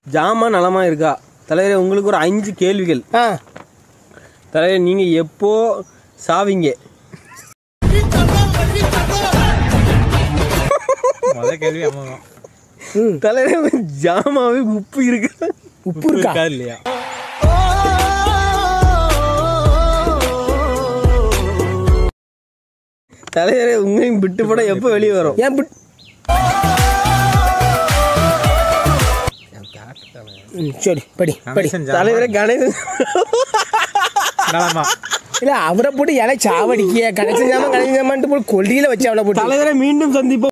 ஜாமான் நலமா இருக்கா தலைவரே உங்களுக்கு ஒரு அஞ்சு கேள்விகள் ஆ தலைவரே நீங்க எப்போ சாவீங்க முத கேள்வி அம்மா ம் தலைவரே ஜாமாவே உப்பு இருக்கு உப்பு இருக்கா இருக்கா இல்லையா தலைவரே உங்களையும் விட்டு போட எப்போ வெளியே வரும் ஏன் பிட்- ம் சரி படி படி கணேசன் ஜாமான் தலைவரே கணேசன் நலமா இல்ல அவரை போட்டு இலை சாவடிக்க கடைசி ஜாமான் கடைசி ஜாமான்ட்டு போட்டு கொல்லியில வச்சு அவளை போட்டு தலைவரை மீண்டும் சந்திப்போம்